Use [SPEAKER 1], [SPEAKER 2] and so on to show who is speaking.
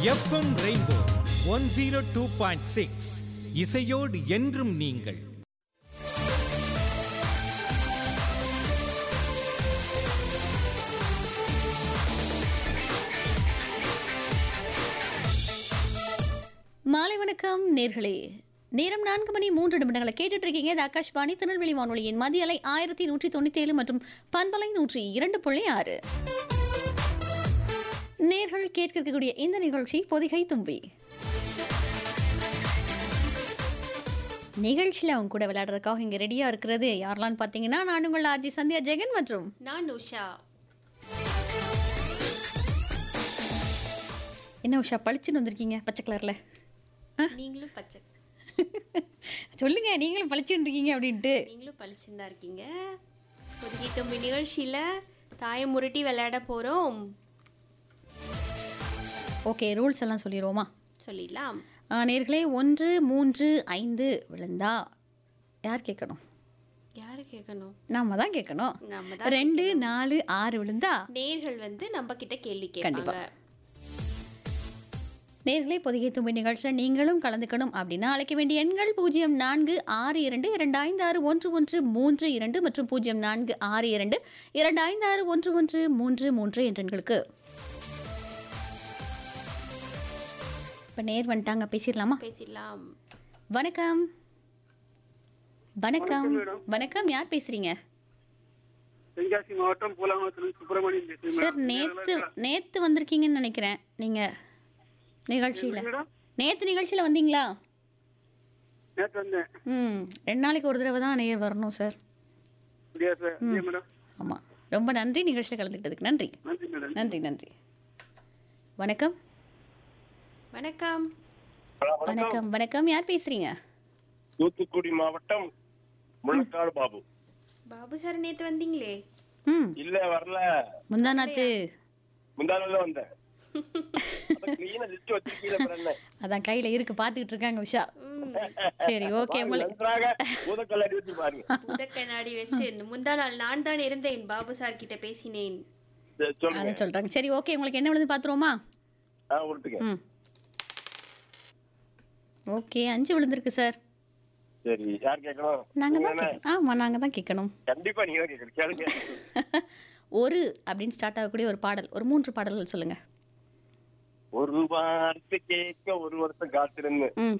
[SPEAKER 1] FM rainbow one zero two point six இசையோடு என்றும் நீங்கள்
[SPEAKER 2] மாலை வணக்கம் நேர்களே நேரம் நான்கு மணி மூன்று நிமிடங்களை கேட்டுட்டு இருக்கீங்க இது ஆகாஷ்வாணி திருநெல்வேலி வானொலியின் மதிய அலை ஆயிரத்தி நூற்றி தொண்ணூத்தி ஏழு மற்றும் பண்பலை நூற்றி இரண்டு புள்ளி ஆறு நேர்கள் கேட்க இருக்கக்கூடிய இந்த நிகழ்ச்சி பொதிகை தும்பி நிகழ்ச்சியில் அவங்க கூட விளையாடுறதுக்காக இங்கே ரெடியாக இருக்கிறது யாரெல்லாம் பார்த்தீங்கன்னா நான் உங்கள் ஆர்ஜி சந்தியா ஜெகன் மற்றும்
[SPEAKER 3] நான் உஷா
[SPEAKER 2] என்ன உஷா பளிச்சுன்னு வந்திருக்கீங்க பச்சை கலரில்
[SPEAKER 3] நீங்களும் பச்சை
[SPEAKER 2] சொல்லுங்க நீங்களும் பளிச்சுன்னு இருக்கீங்க அப்படின்ட்டு
[SPEAKER 3] நீங்களும் பழிச்சுன்னு தான் இருக்கீங்க புதுகை தொம்பி நிகழ்ச்சியில் தாயை முரட்டி விளையாட போகிறோம்
[SPEAKER 2] ஓகே ரூல்ஸ் எல்லாம் சொல்லிடுவோமா
[SPEAKER 3] சொல்லிடலாம்
[SPEAKER 2] ஆ, நேர்களே ஒன்று மூன்று ஐந்து விழுந்தா யார் கேட்கணும்
[SPEAKER 3] யாரு கேட்கணும்
[SPEAKER 2] நாம தான் கேட்கணும்
[SPEAKER 3] நம்ம தான்
[SPEAKER 2] ரெண்டு நாலு ஆறு விழுந்தா
[SPEAKER 3] நேர்கள் வந்து நம்ம கிட்ட கேள்வி
[SPEAKER 2] கண்டிப்பா.
[SPEAKER 3] கேட்பாங்க
[SPEAKER 2] நேர்களே பொதிகை தும்பி நிகழ்ச்சியில் நீங்களும் கலந்துக்கணும் அப்படின்னா அழைக்க வேண்டிய எண்கள் பூஜ்ஜியம் நான்கு ஆறு இரண்டு இரண்டு ஐந்து ஆறு ஒன்று ஒன்று மூன்று இரண்டு மற்றும் பூஜ்ஜியம் நான்கு ஆறு இரண்டு இரண்டு ஐந்து ஆறு ஒன்று ஒன்று மூன்று மூன்று என்ற எண்களுக்கு இப்போ நேர் வந்துட்டாங்க பேசிடலாமா
[SPEAKER 3] பேசிடலாம்
[SPEAKER 2] வணக்கம் வணக்கம் வணக்கம் யார் பேசுறீங்க
[SPEAKER 4] தென்காசி மாவட்டம் பூலாங்குளத்திலிருந்து சுப்பிரமணியன் பேசுறேன்
[SPEAKER 2] சார்
[SPEAKER 4] மேடம்.
[SPEAKER 2] நேத்து நேத்து வந்திருக்கீங்கன்னு நினைக்கிறேன் நீங்க நிகழ்ச்சியில
[SPEAKER 4] மேடம்
[SPEAKER 2] நேத்து நிகழ்ச்சியில வந்தீங்களா
[SPEAKER 4] நேற்று வந்தேன்
[SPEAKER 2] ம் ரெண்டு நாளைக்கு ஒரு தடவை தான் நேர் வரணும் சார்
[SPEAKER 4] அப்படியா சார் அப்படியா மேடம்
[SPEAKER 2] ஆமா ரொம்ப நன்றி நிகழ்ச்சியில் கலந்துக்கிட்டதுக்கு நன்றி
[SPEAKER 4] நன்றி மேடம்
[SPEAKER 2] நன்றி நன்றி வணக்கம்
[SPEAKER 3] வணக்கம்
[SPEAKER 2] வணக்கம் வணக்கம் யார் பேசுறீங்க
[SPEAKER 5] தூத்துக்குடி மாவட்டம் முழக்காடு பாபு
[SPEAKER 3] பாபு சார் நேற்று வந்தீங்களே
[SPEAKER 2] ம்
[SPEAKER 5] இல்ல வரல
[SPEAKER 2] முந்தாநாத்து
[SPEAKER 5] முந்தானால வந்தேன் கிளீனா லிஸ்ட் வச்சிருக்கீங்க அப்புறம் என்ன
[SPEAKER 2] அதான் கையில இருக்கு பாத்துக்கிட்டு இருக்காங்க உஷா சரி ஓகே
[SPEAKER 5] பாருங்க,
[SPEAKER 2] உங்களுக்கு
[SPEAKER 5] நன்றாக பூதக்கல்லாடி வச்சு பாருங்க
[SPEAKER 3] புத கண்ணாடி வச்சு முந்தா நாள் நான் தான் இருந்தேன் பாபு சார் கிட்ட பேசினேன்
[SPEAKER 5] சரி, சொல்லுங்க
[SPEAKER 2] அதை சொல்றாங்க சரி ஓகே உங்களுக்கு என்ன விழுந்து பாத்துருவோமா
[SPEAKER 5] ஆ விட்டுங்க
[SPEAKER 2] ம் ஓகே அஞ்சு விழுந்திருக்கு சார்
[SPEAKER 5] சரி யார் கேட்கணும்
[SPEAKER 2] நாங்க
[SPEAKER 5] நீங்க
[SPEAKER 2] தான்
[SPEAKER 5] தானே?
[SPEAKER 2] கேட்கணும் ஆமா நாங்க தான் கேட்கணும்
[SPEAKER 5] கண்டிப்பா நீங்க தான் கேட்கணும் கேளுங்க
[SPEAKER 2] ஒரு அப்படின்னு ஸ்டார்ட் ஆகக்கூடிய ஒரு பாடல் ஒரு மூன்று பாடல்கள் சொல்லுங்க
[SPEAKER 5] ஒரு வார்த்தை கேட்க ஒரு வருஷம் காத்திருந்து
[SPEAKER 2] ம்